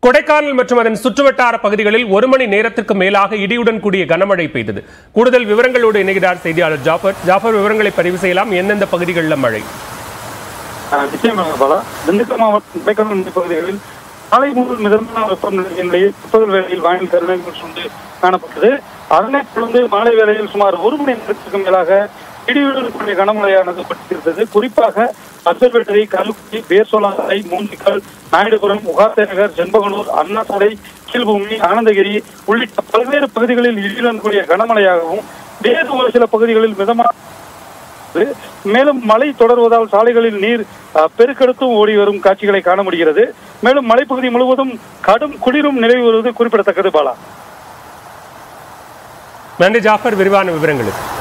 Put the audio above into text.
கொடைக்கானல் மற்றும் அதன் சுற்றுவட்டார பகுதிகளில் ஒரு மணி நேரத்திற்கு மேலாக இடியுடன் கூடிய கனமழை பெய்தது கூடுதல் விவரங்களோடு இணைகிறார் செய்தியாளர் ஜாஃபர் ஜாஃபர் விவரங்களை பதிவு செய்யலாம் எந்தெந்த பகுதிகளில் மழை ஆஹ் நிச்சயமாக பாலா திண்டுக்கல் மாவட்டம் கொடைக்கானல் பகுதிகளில் காலை முதல் மிதமான வெப்பநிலை நிலையில் பிற்பகல் வேளையில் வானில் கருணைகள் சூழ்ந்து காணப்பட்டது அதனைத் தொடர்ந்து மாலை வேளையில் சுமார் ஒரு மணி நேரத்திற்கு மேலாக இடியுடன் கூடிய கனமழையானது பட்டிருந்தது குறிப்பாக அசர்பேட்டை கல்குடி பேர்சோலாலை மூந்திக்கல் நாயுடுபுரம் உகாத்தே நகர் செண்பகனூர் அண்ணாசாலை கீழ்பூமி ஆனந்தகிரி உள்ளிட்ட பல்வேறு பகுதிகளில் இடியுடன் கூடிய கனமழையாகவும் வேறு ஒரு சில பகுதிகளில் மிதமான வருகிறது. மேலும் மழை தொடர்வதால் சாலைகளில் நீர் அஹ், பெருக்கெடுத்தும் ஓடி வரும் காட்சிகளை காண முடிகிறது மேலும் மலைப்பகுதி முழுவதும் கடும் குளிரும் நிலவி வருவது குறிப்பிடத்தக்கது பாலா நன்றி ஜாஃபர் விரிவான விவரங்களுக்கு